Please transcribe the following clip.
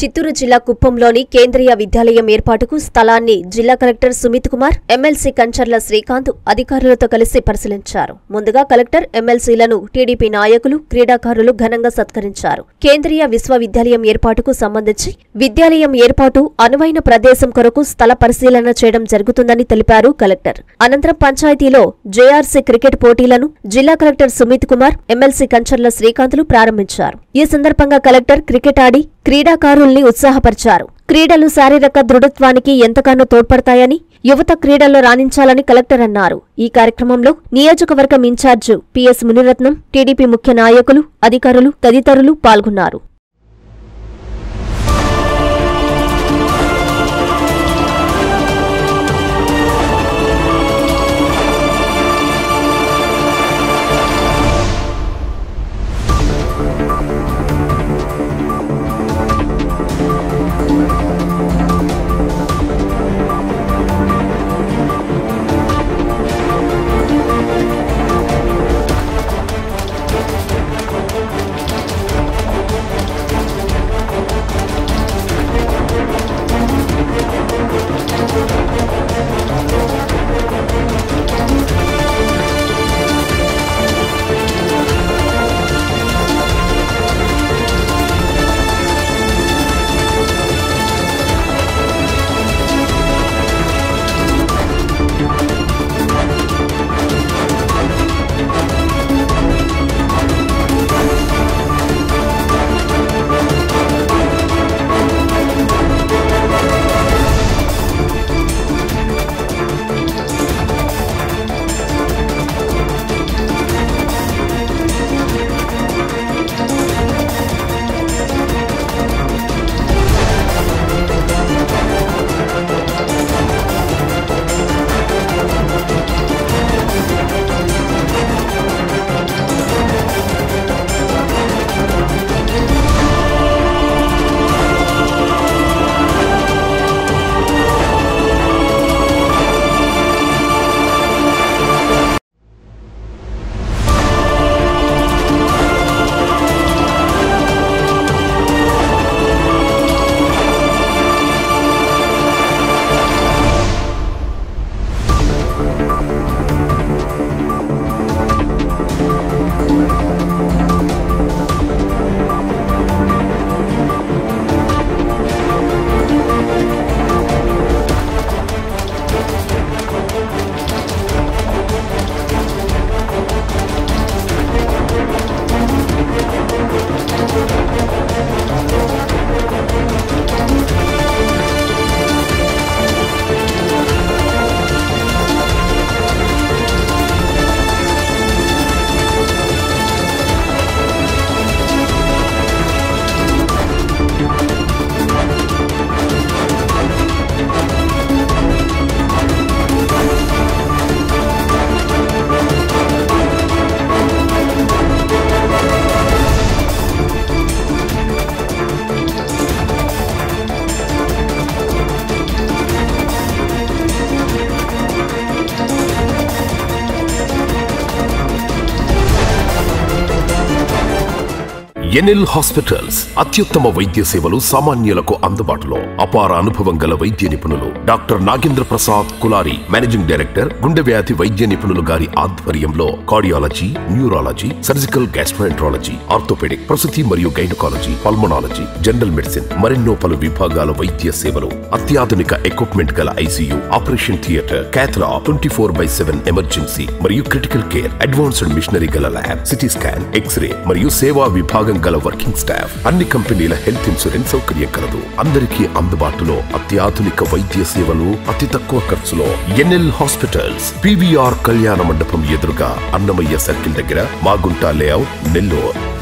చిత్తూరు జిల్లా కుప్పంలోని కేంద్రీయ విద్యాలయం ఏర్పాటుకు స్థలాన్ని జిల్లా కలెక్టర్ సుమిత్ కుమార్ ఎమ్మెల్సీ కంచర్ల శ్రీకాంత్ అధికారులతో కలిసి పరిశీలించారు ముందుగా కలెక్టర్ ఎమ్మెల్సీలను టీడీపీ నాయకులు క్రీడాకారులు ఘనంగా సత్కరించారు కేంద్రీయ విశ్వవిద్యాలయం ఏర్పాటుకు సంబంధించి విద్యాలయం ఏర్పాటు అనువైన ప్రదేశం కొరకు స్థల పరిశీలన చేయడం జరుగుతుందని తెలిపారు కలెక్టర్ అనంతరం పంచాయతీలో జేఆర్సీ క్రికెట్ పోటీలను జిల్లా కలెక్టర్ సుమిత్ కుమార్ ఎమ్మెల్సీ కంచర్ల శ్రీకాంత్లు ప్రారంభించారు ఈ సందర్భంగా కలెక్టర్ క్రికెట్ ఆడి క్రీడాకారుల్ని ఉత్సాహపరిచారు క్రీడలు శారీరక దృఢత్వానికి ఎంతగానో తోడ్పడతాయని యువత క్రీడల్లో రాణించాలని కలెక్టర్ అన్నారు ఈ కార్యక్రమంలో నియోజకవర్గం ఇన్ఛార్జు పిఎస్ మునిరత్నం టీడీపీ ముఖ్య నాయకులు అధికారులు తదితరులు పాల్గొన్నారు ఎన్ఎల్ హాస్పిటల్స్ అత్యుత్తమ వైద్య సేవలు సామాన్యులకు అందుబాటులో అపార అనుభవం గల వైద్య నిపుణులు డాక్టర్ నాగేంద్ర ప్రసాద్ కులారి మేనేజింగ్ డైరెక్టర్ గుండె వ్యాధి వైద్య నిపుణులు గారి ఆధ్వర్యంలో cardiology neurology surgical gastroenterology orthopedic ప్రసూతి మరియు గైనకాలజీ పల్మనాలజీ జనరల్ మెడిసిన్ మరెన్నో పలు విభాగాల వైద్య సేవలు అత్యాధునిక ఎక్విప్మెంట్ గల ICU operation theatre cath lab twenty four by seven emergency మరియు క్రిటికల్ కేర్ అడ్వాన్స్డ్ మిషనరీ గల ల్యాబ్ సిటీ స్కాన్ ఎక్స్రే మరియు సేవా విభాగం గల వర్కింగ్ స్టాఫ్ అన్ని కంపెనీల హెల్త్ ఇన్సూరెన్స్ సౌకర్యం కలదు అందరికీ అందుబాటులో అత్యాధునిక వైద్య సేవలు అతి తక్కువ ఖర్చులో ఎన్ఎల్ హాస్పిటల్స్ పివిఆర్ కళ్యాణ మండపం ఎదురుగా అన్నమయ్య సర్కిల్ దగ్గర మాగుంట లేఅవుట్ నెల్లూరు